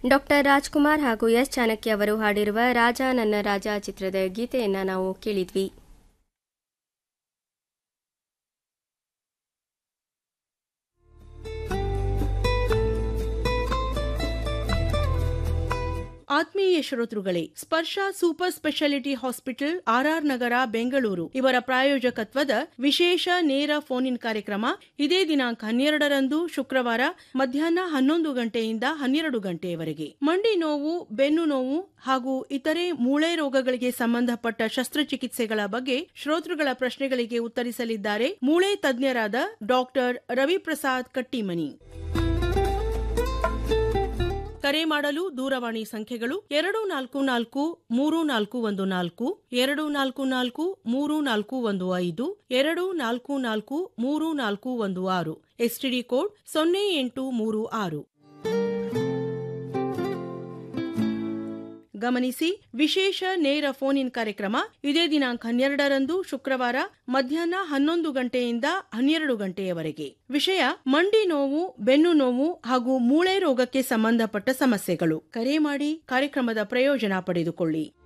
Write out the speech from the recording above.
doctor Rajkumar ಹಾಗೂ S Chanakya ಅವರು ಹಾಡಿರುವ ರಾಜ ನನ್ನ ರಾಜ ಚಿತ್ರದ ಗೀತೆಯನ್ನ ನಾವು ಕೇಳಿದ್ವಿ ಆತ್ಮೀಯ ಶ್ರೋತೃಗಳೇ Sparsha super speciality hospital RR Nagar Bengaluru ಇವರ ಪ್ರಾಯೋಜಕತ್ವದ ವಿಶೇಷ ನೇರ ಫೋನ್ ಇನ್ ಕಾರ್ಯಕ್ರಮ ಇದೇ ದಿನಾಂಕ ಹನ್ನೆರಡರಂದು ಶುಕ್ರವಾರ ಮಧ್ಯಾಹ್ನ ಹನ್ನೊಂದು ಗಂಟೆಯಿಂದ ಹನ್ನೆರಡು ಗಂಟೆಯವರೆಗೆ ಮಂಡಿ ನೋವು ಬೆನ್ನು ನೋವು ಹಾಗೂ ಇತರೆ ಮೂಳೆ ರೋಗಗಳಿಗೆ ಸಂಬಂಧಪಟ್ಟ ಶಸ್ತ್ರಚಿಕಿತ್ಸೆಗಳ ಬಗ್ಗೆ ಶ್ರೋತೃಗಳ ಪ್ರಶ್ನೆಗಳಿಗೆ ಉತ್ತರಿಸಲಿದ್ದಾರೆ ಮೂಳೆ ತಜ್ಞರಾದ ಡಾಕ್ಟರ್ ರವಿಪ್ರಸಾದ್ ಕಟ್ಟಿಮನಿ ಕರೆ ಮಾಡಲು ದೂರವಾಣಿ ಸಂಖ್ಯೆಗಳು ಎರಡು ನಾಲ್ಕು ನಾಲ್ಕು ಮೂರು ನಾಲ್ಕು ಒಂದು ನಾಲ್ಕು ಎರಡು ನಾಲ್ಕು ನಾಲ್ಕು ಮೂರು ನಾಲ್ಕು ಒಂದು ಐದು ಎರಡು ನಾಲ್ಕು ನಾಲ್ಕು ಮೂರು ನಾಲ್ಕು ಒಂದು ಆರು ಎಸ್ಟಿಡಿ ಕೋಡ್ ಸೊನ್ನೆ ಎಂಟು ಮೂರು ಆರು ಗಮನಿಸಿ ವಿಶೇಷ ನೇರ ಫೋನ್ ಇನ್ ಕಾರ್ಯಕ್ರಮ ಇದೇ ದಿನಾಂಕ ಹನ್ನೆರಡರಂದು ಶುಕ್ರವಾರ ಮಧ್ಯಾಹ್ನ ಹನ್ನೊಂದು ಗಂಟೆಯಿಂದ ಹನ್ನೆರಡು ಗಂಟೆಯವರೆಗೆ ವಿಷಯ ಮಂಡಿ ನೋವು ಬೆನ್ನು ನೋವು ಹಾಗೂ ಮೂಳೆ ರೋಗಕ್ಕೆ ಸಂಬಂಧಪಟ್ಟ ಸಮಸ್ಯೆಗಳು ಕರೆ ಮಾಡಿ ಕಾರ್ಯಕ್ರಮದ ಪ್ರಯೋಜನ ಪಡೆದುಕೊಳ್ಳಿ